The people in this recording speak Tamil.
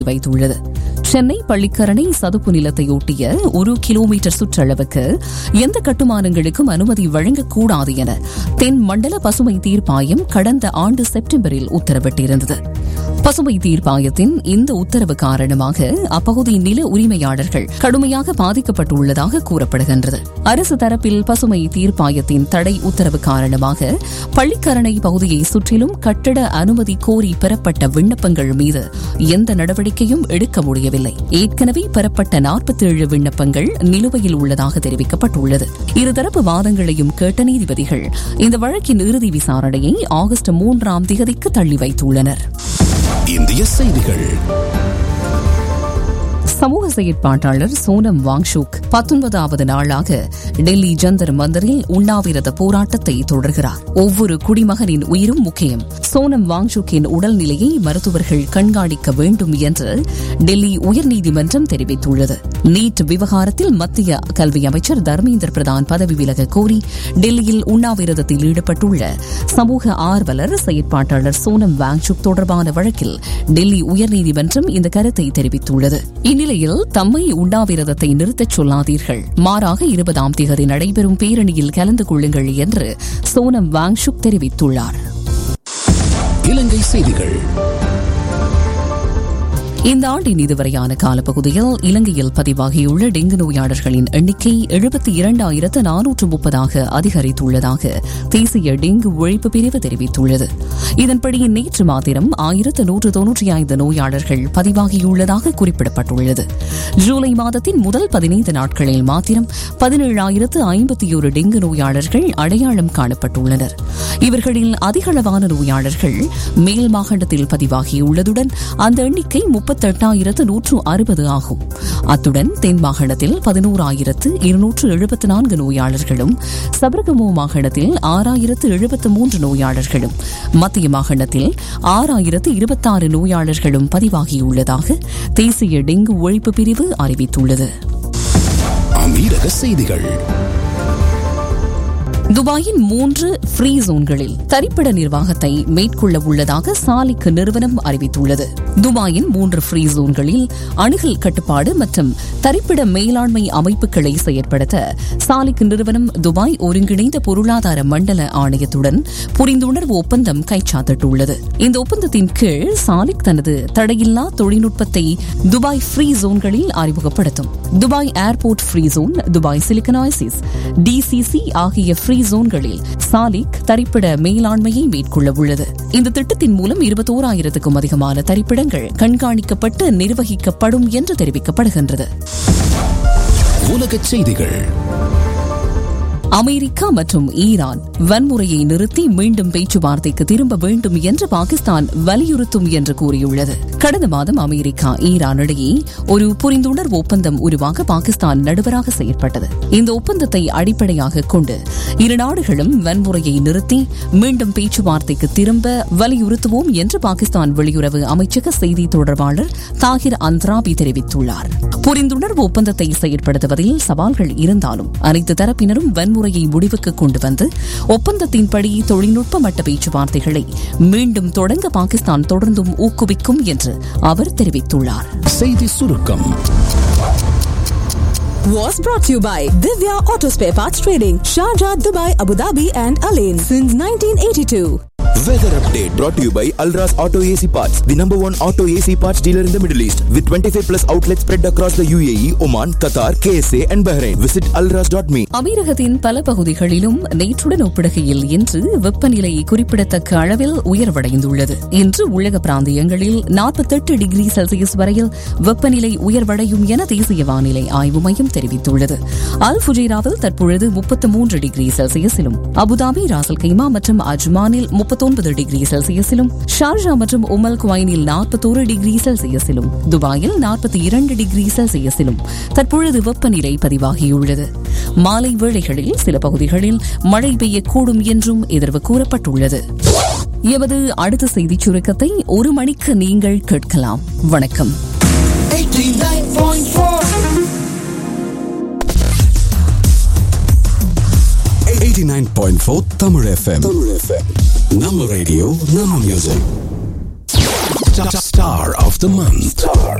வைத்துள்ளது சென்னை பள்ளிக்கரணை சதுப்பு நிலத்தையொட்டிய ஒரு கிலோமீட்டர் சுற்றளவுக்கு எந்த கட்டுமானங்களுக்கும் அனுமதி வழங்கக்கூடாது என தென் மண்டல பசுமை தீர்ப்பாயம் கடந்த ஆண்டு செப்டம்பரில் உத்தரவிட்டிருந்தது பசுமை தீர்ப்பாயத்தின் இந்த உத்தரவு காரணமாக அப்பகுதி நில உரிமையாளர்கள் கடுமையாக பாதிக்கப்பட்டுள்ளதாக கூறப்படுகின்றது அரசு தரப்பில் பசுமை தீர்ப்பாயத்தின் தடை உத்தரவு காரணமாக பள்ளிக்கரணை பகுதியை சுற்றிலும் கட்டட அனுமதி கோரி பெறப்பட்ட விண்ணப்பங்கள் மீது எந்த நடவடிக்கையும் எடுக்க முடியவில்லை ஏற்கனவே பெறப்பட்ட நாற்பத்தேழு விண்ணப்பங்கள் நிலுவையில் உள்ளதாக தெரிவிக்கப்பட்டுள்ளது இருதரப்பு வாதங்களையும் கேட்ட நீதிபதிகள் இந்த வழக்கின் இறுதி விசாரணையை ஆகஸ்ட் மூன்றாம் திகதிக்கு தள்ளி வைத்துள்ளனர் இந்திய செய்திகள் சமூக செயற்பாட்டாளர் சோனம் வாங்ஷுக் பத்தொன்பதாவது நாளாக டெல்லி ஜந்தர் மந்தரில் உண்ணாவிரத போராட்டத்தை தொடர்கிறார் ஒவ்வொரு குடிமகனின் உயிரும் முக்கியம் சோனம் வாங்ஷுக்கின் உடல்நிலையை மருத்துவர்கள் கண்காணிக்க வேண்டும் என்று டெல்லி உயர்நீதிமன்றம் தெரிவித்துள்ளது நீட் விவகாரத்தில் மத்திய கல்வி அமைச்சர் தர்மேந்திர பிரதான் பதவி விலக கோரி டெல்லியில் உண்ணாவிரதத்தில் ஈடுபட்டுள்ள சமூக ஆர்வலர் செயற்பாட்டாளர் சோனம் வாங்ஷுக் தொடர்பான வழக்கில் டெல்லி உயர்நீதிமன்றம் இந்த கருத்தை தெரிவித்துள்ளது இந்நிலையில் தம்மை உண்ணாவிரதத்தை நிறுத்தச் சொல்லாதீர்கள் மாறாக இருபதாம் தேதி நடைபெறும் பேரணியில் கலந்து கொள்ளுங்கள் என்று சோனம் வாங்ஷுக் தெரிவித்துள்ளார் இலங்கை செய்திகள் இந்த ஆண்டின் இதுவரையான காலப்பகுதியில் இலங்கையில் பதிவாகியுள்ள டெங்கு நோயாளர்களின் எண்ணிக்கை எழுபத்தி இரண்டாயிரத்து நானூற்று முப்பதாக அதிகரித்துள்ளதாக தேசிய டெங்கு ஒழிப்பு பிரிவு தெரிவித்துள்ளது இதன்படி நேற்று மாத்திரம் ஆயிரத்து நூற்று தொன்னூற்றி ஐந்து நோயாளர்கள் பதிவாகியுள்ளதாக குறிப்பிடப்பட்டுள்ளது ஜூலை மாதத்தின் முதல் பதினைந்து நாட்களில் மாத்திரம் பதினேழாயிரத்து ஐம்பத்தி ஒரு டெங்கு நோயாளர்கள் அடையாளம் காணப்பட்டுள்ளனர் இவர்களில் அதிகளவான நோயாளர்கள் மேல் மாகாணத்தில் பதிவாகியுள்ளதுடன் அந்த எண்ணிக்கை முப்பத்தெட்டாயிரத்து நூற்று அறுபது ஆகும் அத்துடன் தென் மாகாணத்தில் பதினோராயிரத்து இருநூற்று எழுபத்து நான்கு நோயாளர்களும் சபரகமோ மாகாணத்தில் ஆறாயிரத்து எழுபத்து மூன்று நோயாளர்களும் மத்திய மாகாணத்தில் ஆறாயிரத்து இருபத்தாறு நோயாளர்களும் பதிவாகியுள்ளதாக தேசிய டெங்கு ஒழிப்பு பிரிவு அறிவித்துள்ளது அமீரக செய்திகள் துபாயின் மூன்று ஃப்ரீ ஜோன்களில் தரிப்பிட நிர்வாகத்தை மேற்கொள்ள உள்ளதாக சாலிக் நிறுவனம் அறிவித்துள்ளது துபாயின் மூன்று ஃப்ரீ ஜோன்களில் அணுகல் கட்டுப்பாடு மற்றும் தரிப்பிட மேலாண்மை அமைப்புகளை செயற்படுத்த சாலிக் நிறுவனம் துபாய் ஒருங்கிணைந்த பொருளாதார மண்டல ஆணையத்துடன் புரிந்துணர்வு ஒப்பந்தம் கைச்சாத்திட்டுள்ளது இந்த ஒப்பந்தத்தின் கீழ் சாலிக் தனது தடையில்லா தொழில்நுட்பத்தை துபாய் ஃப்ரீ ஜோன்களில் அறிமுகப்படுத்தும் Dubai airport free zone Dubai Silicon Oasis D C C ஆகிய ஃப்ரீ ஜோன்களில் சாலிக் தரிப்பிட மேலாண்மையை மேற்கொள்ள உள்ளது இந்த திட்டத்தின் மூலம் இருபத்தோராயிரத்துக்கும் அதிகமான தரிப்பிடங்கள் கண்காணிக்கப்பட்டு நிர்வகிக்கப்படும் என்று தெரிவிக்கப்படுகின்றது உலகச் செய்திகள் அமெரிக்கா மற்றும் ஈரான் வன்முறையை நிறுத்தி மீண்டும் பேச்சுவார்த்தைக்கு திரும்ப வேண்டும் என்று பாகிஸ்தான் வலியுறுத்தும் என்று கூறியுள்ளது கடந்த மாதம் அமெரிக்கா ஈரான் இடையே ஒரு புரிந்துணர்வு ஒப்பந்தம் உருவாக பாகிஸ்தான் நடுவராக செயற்பட்டது இந்த ஒப்பந்தத்தை அடிப்படையாக கொண்டு இரு நாடுகளும் வன்முறையை நிறுத்தி மீண்டும் பேச்சுவார்த்தைக்கு திரும்ப வலியுறுத்துவோம் என்று பாகிஸ்தான் வெளியுறவு அமைச்சக செய்தி தொடர்பாளர் தாகிர் அந்த்ராபி தெரிவித்துள்ளார் புரிந்துணர்வு ஒப்பந்தத்தை செயற்படுத்துவதில் சவால்கள் இருந்தாலும் அனைத்து தரப்பினரும் வன்முறையை முடிவுக்கு கொண்டு வந்து ஒப்பந்தத்தின்படி தொழில்நுட்ப மட்ட பேச்சுவார்த்தைகளை மீண்டும் தொடங்க பாகிஸ்தான் தொடர்ந்தும் ஊக்குவிக்கும் என்று அவர் தெரிவித்துள்ளார் செய்தி சுருக்கம் was brought to you by Divya Auto Spare Parts Trading, Sharjah, Dubai, Abu Dhabi, and Alain since 1982. Weather update brought to you by Alras Auto AC Parts, the number one auto AC parts dealer in the Middle East, with 25 plus outlets spread across the UAE, Oman, Qatar, KSA, and Bahrain. Visit alras.me. அமீரகத்தின் பல பகுதிகளிலும் நேற்றுடன் ஒப்பிடுகையில் இன்று வெப்பநிலை குறிப்பிடத்தக்க அளவில் உயர்வடைந்துள்ளது இன்று உலக பிராந்தியங்களில் நாற்பத்தெட்டு டிகிரி செல்சியஸ் வரையில் வெப்பநிலை உயர்வடையும் என தேசிய வானிலை ஆய்வு மையம் தெரிவித்துள்ளது அல் ஃபுஜைராவில் தற்பொழுது முப்பத்து மூன்று டிகிரி செல்சியஸிலும் அபுதாபி ராசல் கைமா மற்றும் அஜ்மானில் முப்பத்தொன்பது டிகிரி செல்சியஸிலும் ஷார்ஜா மற்றும் உமல் குவைனில் நாற்பத்தோரு டிகிரி செல்சியஸிலும் துபாயில் நாற்பத்தி இரண்டு டிகிரி செல்சியஸிலும் தற்பொழுது வெப்பநிலை பதிவாகியுள்ளது மாலை வேளைகளில் சில பகுதிகளில் மழை பெய்யக்கூடும் என்றும் எதிர்வு கூறப்பட்டுள்ளது எமது அடுத்த செய்திச் சுருக்கத்தை ஒரு மணிக்கு நீங்கள் கேட்கலாம் வணக்கம் 89.4 Tamil FM. Tamil FM. நம்ம ரேடியோ நம்ம music Star of the month. Star